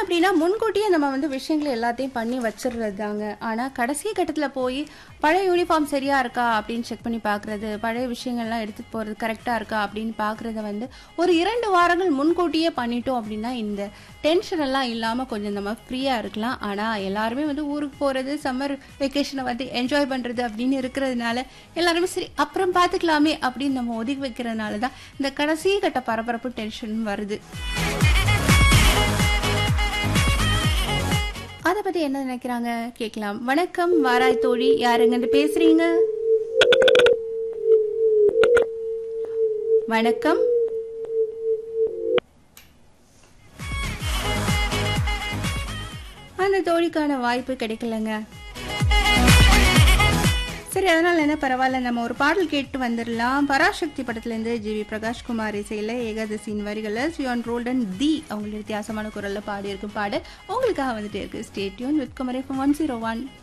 அப்படின்னா முன்கூட்டியே நம்ம வந்து விஷயங்களை எல்லாத்தையும் பண்ணி வச்சிடுறது தாங்க ஆனால் கடைசி கட்டத்தில் போய் பழைய யூனிஃபார்ம் சரியா இருக்கா அப்படின்னு செக் பண்ணி பார்க்குறது பழைய விஷயங்கள்லாம் எடுத்துகிட்டு போகிறது கரெக்டாக இருக்கா அப்படின்னு பார்க்குறத வந்து ஒரு இரண்டு வாரங்கள் முன்கூட்டியே பண்ணிட்டோம் அப்படின்னா இந்த டென்ஷன் எல்லாம் இல்லாமல் கொஞ்சம் நம்ம ஃப்ரீயாக இருக்கலாம் ஆனால் எல்லாருமே வந்து ஊருக்கு போகிறது சம்மர் வெக்கேஷனை வந்து என்ஜாய் பண்ணுறது அப்படின்னு இருக்கிறதுனால எல்லாருமே சரி அப்புறம் பார்த்துக்கலாமே அப்படின்னு நம்ம ஒதுக்கி வைக்கிறதுனால தான் இந்த கடைசி கட்ட பரபரப்பு டென்ஷன் வருது அதை பத்தி என்ன நினைக்கிறாங்க கேட்கலாம் வணக்கம் வாராய் தோழி யாருங்கன்னு பேசுறீங்க வணக்கம் அந்த தோழிக்கான வாய்ப்பு கிடைக்கலங்க சரி அதனால என்ன பரவாயில்ல நம்ம ஒரு பாடல் கேட்டு வந்துடலாம் பராசக்தி படத்துலேருந்து ஜி வி பிரகாஷ்குமார் இசையில் ஏகாதசியின் வரிகளில் சியான் ரோல்டன் தி அவங்களுடைய வித்தியாசமான குரலில் பாடியிருக்கும் பாடு உங்களுக்காக வந்துட்டு இருக்கு ஸ்டேட்யூன் வித் குமரேஃபம் ஒன் ஜீரோ ஒன்